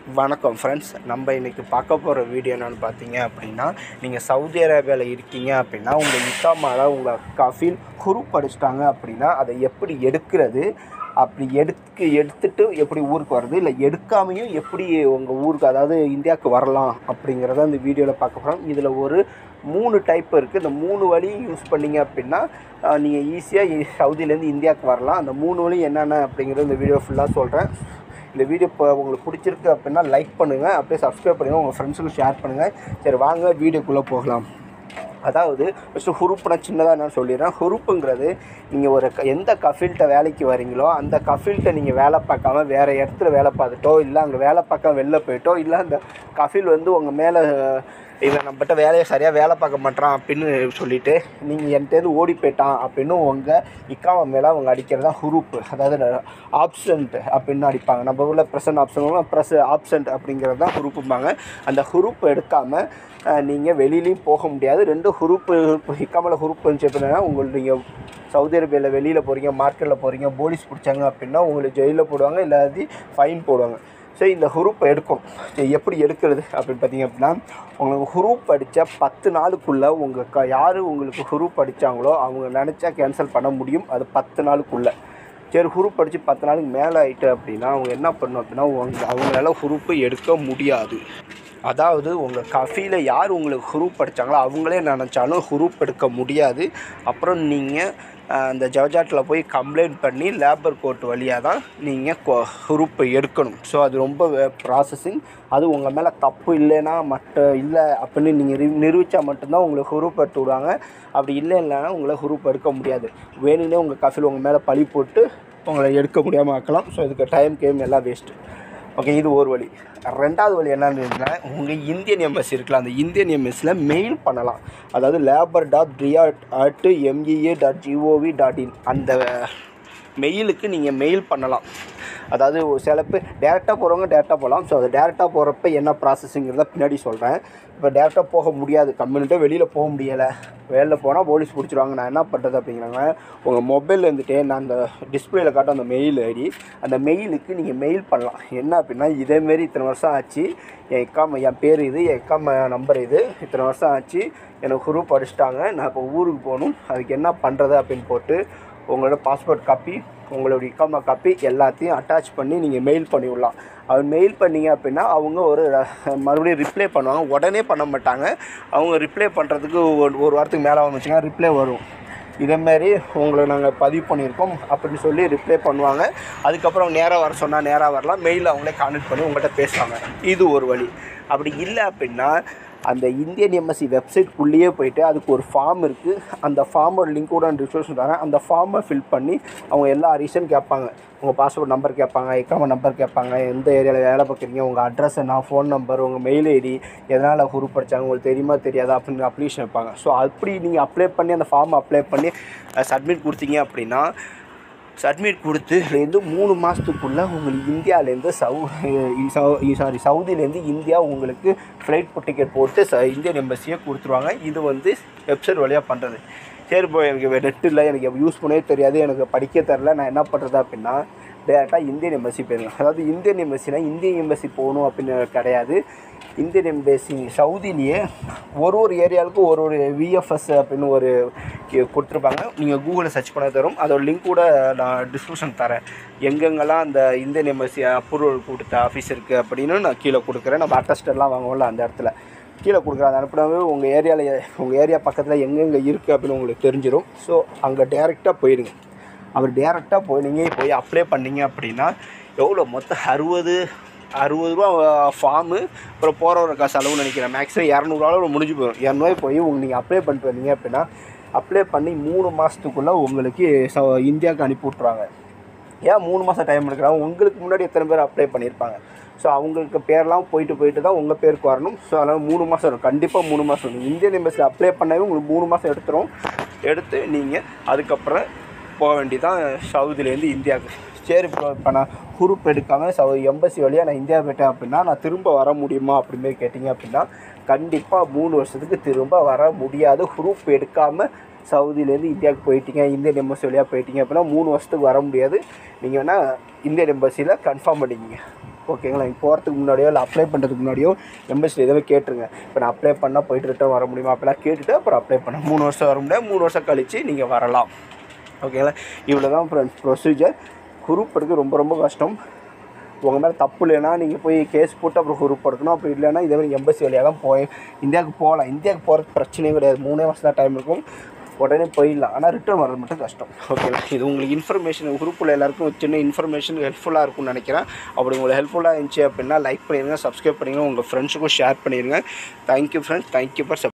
வணக்கம் ஃப்ரெண்ட்ஸ் நம்ம இன்றைக்கி பார்க்க போகிற வீடியோ என்னென்னு பார்த்தீங்க அப்படின்னா நீங்கள் சவுதி அரேபியாவில் இருக்கீங்க அப்படின்னா உங்கள் இக்காமாவில் உங்கள் கஃபீல் குரு படிச்சிட்டாங்க அப்படின்னா அதை எப்படி எடுக்கிறது அப்படி எடுத்து எடுத்துட்டு எப்படி ஊருக்கு வர்றது இல்லை எடுக்காமையும் எப்படி உங்கள் ஊருக்கு அதாவது இந்தியாவுக்கு வரலாம் அப்படிங்கிறத இந்த வீடியோவில் பார்க்க போகிறோம் இதில் ஒரு மூணு டைப் இருக்குது இந்த மூணு வழியும் யூஸ் பண்ணீங்க அப்படின்னா நீங்கள் ஈஸியாக சவுதியிலேருந்து இந்தியாவுக்கு வரலாம் அந்த மூணு வழி என்னென்ன அப்படிங்கிறத இந்த வீடியோ ஃபுல்லாக சொல்கிறேன் இந்த வீடியோ இப்போ உங்களுக்கு பிடிச்சிருக்கு அப்படின்னா லைக் பண்ணுங்கள் அப்படியே சப்ஸ்கிரைப் பண்ணுங்கள் உங்கள் ஃப்ரெண்ட்ஸுக்கு ஷேர் பண்ணுங்கள் சரி வாங்க வீடியோக்குள்ளே போகலாம் அதாவது ஃபஸ்ட்டு ஹுருப்புனா சின்னதாக நான் சொல்லிடுறேன் ஹுருப்புங்கிறது நீங்கள் ஒரு க- எந்த கஃபீல்கிட்ட வேலைக்கு வரீங்களோ அந்த கஃபீல்கிட்ட நீங்கள் வேலை பார்க்காம வேறு இடத்துல வேலை பார்த்துட்டோ இல்லை அங்கே வேலை பார்க்க வெளில போயிட்டோ இல்லை அந்த கஃபீல் வந்து உங்கள் மேலே இவன் நம்மகிட்ட வேலையை சரியாக வேலை பார்க்க மாட்டான் அப்படின்னு சொல்லிட்டு நீங்கள் என்கிட்டேருந்து ஓடி போயிட்டான் அப்படின்னு உங்கள் இக்காம மேலே அவங்க அடிக்கிறது தான் ஹுரூப்பு அதாவது ஆப்சண்ட் அப்படின்னு அடிப்பாங்க நம்ம ஊரில் ப்ரெசன்ட் ஆப்ஷன் ப்ரெஸ் ஆப்சண்ட் அப்படிங்கிறது தான் ஹுரூப்பும்பாங்க அந்த ஹுரூப் எடுக்காமல் நீங்கள் வெளியிலையும் போக முடியாது ரெண்டு ஹுரூப்பு இக்காமல ஹுரூப் இருந்துச்சு அப்படின்னா உங்களுக்கு நீங்கள் சவுதி அரேபியாவில் வெளியில் போகிறீங்க மார்க்கெட்டில் போகிறீங்க போலீஸ் பிடிச்சாங்க அப்படின்னா உங்களுக்கு ஜெயிலில் போடுவாங்க இல்லாட்டி ஃபைன் போடுவாங்க ஸோ இந்த ஹுரூப்பை எடுக்கணும் சரி, எப்படி எடுக்கிறது அப்படின்னு பார்த்தீங்க அப்படின்னா உங்களுக்கு ஹுரூப் அடித்த பத்து நாளுக்குள்ளே உங்கள் க யார் உங்களுக்கு ஹுரூப் அடித்தாங்களோ அவங்க நினச்சா கேன்சல் பண்ண முடியும் அது பத்து நாளுக்குள்ளே சரி ஹுரூப் அடித்து பத்து நாளுக்கு மேலே ஆயிட்டு அப்படின்னா அவங்க என்ன பண்ணணும் அப்படின்னா உங்க அவங்களால ஹுரூப்பு எடுக்க முடியாது அதாவது உங்கள் கஃபியில் யார் உங்களுக்கு ஹுரூப் அடித்தாங்களோ அவங்களே நினச்சாலும் ஹுரூப் எடுக்க முடியாது அப்புறம் நீங்கள் அந்த ஜவஜாட்டில் போய் கம்ப்ளைண்ட் பண்ணி லேபர் கோர்ட் வழியாக தான் நீங்கள் ஹுரூப்பை எடுக்கணும் ஸோ அது ரொம்ப ப்ராசஸிங் அது உங்கள் மேலே தப்பு இல்லைன்னா மட்ட இல்லை அப்படின்னு நீங்கள் நிரூபித்தா மட்டும்தான் உங்களுக்கு ஹுரூப் எடுத்து விடுவாங்க அப்படி இல்லை இல்லைன்னா உங்களை ஹுரூப் எடுக்க முடியாது வேணும்னே உங்கள் கஃபில் உங்கள் மேலே பழி போட்டு உங்களை எடுக்க முடியாமல் ஆக்கலாம் ஸோ இதுக்கு டைம் கேம் எல்லாம் வேஸ்ட்டு ஓகே இது ஒரு வழி ரெண்டாவது வழி என்னன்னு உங்கள் இந்தியன் எம்எஸ்சி இருக்குல்ல அந்த இந்தியன் எம்எஸ்சியில் மெயில் பண்ணலாம் அதாவது labour dot riyadh at MEA dot GOV dot in அந்த மெயிலுக்கு நீங்கள் மெயில் பண்ணலாம் அதாவது ஒரு சில பேர் டேரெக்டாக போகிறவங்க டேரெக்டாக போகலாம் ஸோ அது டேரெக்டாக போகிறப்ப என்ன ப்ராசஸிங்கிறத பின்னாடி சொல்கிறேன் இப்போ டேரெக்டாக போக முடியாது கம்யூனிட்டே வெளியில் போக முடியலை வெளியில் போனால் போலீஸ் பிடிச்சிருவாங்க நான் என்ன பண்ணுறது அப்படிங்கிறாங்க உங்கள் மொபைலில் இருந்துகிட்டே நான் அந்த டிஸ்பிளேல காட்டும் அந்த மெயில் ஐடி அந்த மெயிலுக்கு நீங்கள் மெயில் பண்ணலாம் என்ன அப்படின்னா இதேமாரி இத்தனை வருஷம் ஆச்சு என் எக்காம என் பேர் இது என் எக்காம நம்பர் இது இத்தனை வருஷம் ஆச்சு எனக்கு குரூப் அடிச்சிட்டாங்க நான் இப்போ ஊருக்கு போகணும் அதுக்கு என்ன பண்ணுறது அப்படின்னு போட்டு உங்களோட பாஸ்போர்ட் காப்பி உங்களோட இக்காமா காப்பி எல்லாத்தையும் அட்டாச் பண்ணி நீங்கள் மெயில் பண்ணி விடலாம் அவர் மெயில் பண்ணீங்க அப்படின்னா அவங்க ஒரு அஹ், மறுபடியும் ரிப்ளை பண்ணுவாங்க உடனே பண்ண மாட்டாங்க அவங்க ரிப்ளை பண்ணுறதுக்கு ஒரு ஒரு வாரத்துக்கு மேலே வந்துச்சுன்னா ரிப்ளை வரும் இதேமாரி உங்களை நாங்கள் பதிவு பண்ணியிருக்கோம் அப்படின்னு சொல்லி ரிப்ளை பண்ணுவாங்க அதுக்கப்புறம் நேராக வர சொன்னால் நேராக வரலாம் மெயிலில் அவங்களே கான்டெக்ட் பண்ணி உங்கள்கிட்ட பேசுவாங்க இது ஒரு வழி அப்படி இல்லை அப்படின்னா அந்த இந்தியன் எம்எஸ்சி வெப்சைட்குள்ளேயே போயிட்டு அதுக்கு ஒரு ஃபார்ம் இருக்குது அந்த ஃபார்மோட லிங்க்கோட டிஸ்கிரிப்ஷன் தரேன் அந்த ஃபார்மை ஃபில் பண்ணி அவங்க எல்லா ரீசன் கேட்பாங்க உங்கள் பாஸ்போர்ட் நம்பர் கேட்பாங்க எக்காம நம்பர் கேட்பாங்க எந்த ஏரியாவில் வேலை பார்க்குறீங்க உங்கள் அட்ரஸ் என்ன ஃபோன் நம்பர் உங்கள் மெயில் ஐடி எதனால் உருப்படிச்சாங்க உங்களுக்கு தெரியுமா தெரியாதா அப்படின்னு அப்ளிகேஷன் வைப்பாங்க ஸோ அப்படி நீங்கள் அப்ளை பண்ணி அந்த ஃபார்ம் அப்ளை பண்ணி சப்மிட் கொடுத்தீங்க அப்படின்னா சப்மிட் கொடுத்து இதுலேருந்து மூணு மாதத்துக்குள்ளே உங்களுக்கு இந்தியாவிலேருந்து சவு சாரி சவுதியிலேருந்து இந்தியா உங்களுக்கு ஃப்ளைட் டிக்கெட் போட்டு ச இந்தியன் எம்பசியே கொடுத்துருவாங்க இது வந்து வெப்சைட் வழியாக பண்ணுறது சரி இப்போ எனக்கு நெட் இல்லை எனக்கு யூஸ் பண்ணவே தெரியாது எனக்கு படிக்க தெரில நான் என்ன பண்ணுறது அப்படின்னா டேரெக்டாக இந்தியன் எம்பசி போயிருங்க அதாவது இந்தியன் எம்பசினா இந்தியன் எம்பசி போகணும் அப்படின்னு கிடையாது இந்தியன் எம்பசி சவுதிலேயே ஒரு ஒரு ஏரியாவுக்கும் ஒரு ஒரு விஎஃப்எஸ் அப்படின்னு ஒரு கி- கொடுத்துருப்பாங்க நீங்கள் கூகுளில் சர்ச் பண்ண தரும் அதோட லிங்க் கூட நான் டிஸ்கிரிப்ஷன் தரேன் எங்கெங்கெல்லாம் அந்த இந்தியன் எம்பசி அப்ரூவல் கொடுத்த ஆஃபீஸ் இருக்குது அப்படின்னு நான் கீழே கொடுக்குறேன் நம்ம அட்டஸ்டர்லாம் வாங்குவோம்ல அந்த இடத்துல கீழே கொடுக்குறேன் அதை அனுப்பினாவே உங்கள் ஏரியாவில் உங்கள் ஏரியா பக்கத்தில் எங்கெங்கே இருக்குது அப்படின்னு உங்களுக்கு தெரிஞ்சிடும் ஸோ அங்கே டேரெக்டாக போயிடுங்க அவர் டேரெக்டாக போய் நீங்கள் போய் அப்ளை பண்ணீங்க அப்படின்னா எவ்வளோ மொத்தம் அறுபது அறுபது ரூபா ஃபார்மு அப்புறம் போகிற ஒரு காசு அளவுன்னு நினைக்கிறேன் மேக்ஸிமம் இரநூறுவா முடிஞ்சு போயிடும் இரநூறுவா போய் உங்க நீங்கள் அப்ளை பண்ணிட்டு வந்தீங்க அப்படின்னா அப்ளை பண்ணி மூணு மாதத்துக்குள்ளே உங்களுக்கு ச- இந்தியாவுக்கு அனுப்பி விட்ருவாங்க ஏன் மூணு மாதம் டைம் எடுக்கிறாங்க உங்களுக்கு முன்னாடி எத்தனை பேர் அப்ளை பண்ணியிருப்பாங்க ஸோ அவங்களுக்கு பேர்லாம் போயிட்டு போயிட்டு தான் உங்கள் பேருக்கு வரணும் ஸோ அதனால் மூணு மாதம் வரும் கண்டிப்பாக மூணு மாதம் வரும் இந்தியன் எம்பசியில் அப்ளை பண்ணவே உங்களுக்கு மூணு மாதம் எடுத்துரும் எடுத்து நீங்கள் அதுக்கப்புறம் போக வேண்டியதான் சவுதியிலேருந்து இந்தியாவுக்கு சரி இப்போ இப்போ நான் குரூப் எடுக்காமல் சவு எம்பசி வழியாக நான் இந்தியா போயிட்டேன் அப்படின்னா நான் திரும்ப வர முடியுமா அப்படின்னு கேட்டிங்க அப்படின்னா கண்டிப்பாக மூணு வருஷத்துக்கு திரும்ப வர முடியாது குரூப் எடுக்காமல் சவுதியிலேருந்து இந்தியாவுக்கு போயிட்டீங்க இந்தியன் எம்பசி வழியாக போயிட்டீங்க அப்படின்னா மூணு வருஷத்துக்கு வர முடியாது நீங்கள் வேணால் இந்தியன் எம்பசியில் கன்ஃபார்ம் பண்ணிக்கிங்க ஓகேங்களா நீங்கள் போகிறதுக்கு முன்னாடியோ இல்லை அப்ளை பண்ணுறதுக்கு முன்னாடியோ எம்பசியில் எதுவுமே கேட்டுருங்க இப்போ நான் அப்ளை பண்ணால் போயிட்டு ரிட்டர்ன் வர முடியுமா அப்படிலாம் கேட்டுட்டு அப்புறம் அப்ளை பண்ண மூணு வருஷம் வர முடியாது மூணு வருஷம் கழித்து நீங்கள் வரலாம் ஓகேங்களா இவ்வளோ தான் ஃப்ரெண்ட்ஸ் ப்ரொசீஜர் குரூப் எடுக்க ரொம்ப ரொம்ப கஷ்டம் உங்கள் மேலே தப்பு இல்லைன்னா நீங்கள் போய் கேஸ் போட்டு அப்புறம் குரூப் எடுக்கணும் அப்படி இல்லைன்னா இதே மாதிரி எம்பசி வழியாக தான் போய் இந்தியாவுக்கு போகலாம் இந்தியாவுக்கு போகிறதுக்கு பிரச்சனையே கிடையாது மூணே மாதம் தான் டைம் இருக்கும் உடனே போயிடலாம் ஆனால் ரிட்டர்ன் வர்றது மட்டும் கஷ்டம் ஓகேங்களா இது உங்களுக்கு இன்ஃபர்மேஷன் குரூப்பில் எல்லாருக்கும் ஒரு சின்ன இன்ஃபர்மேஷன் ஹெல்ப்ஃபுல்லாக இருக்கும்னு நினைக்கிறேன் அப்படி உங்களுக்கு ஹெல்ப்ஃபுல்லாக இருந்துச்சு அப்படின்னா லைக் பண்ணிடுங்க சப்ஸ்கிரைப் பண்ணிடுங்க உங்கள் ஃப்ரெண்ட்ஸுக்கும் ஷேர் பண்ணிடுங்க தேங்க்யூ ஃப்ரெண்ட்ஸ் தேங்க்யூ ஃபார்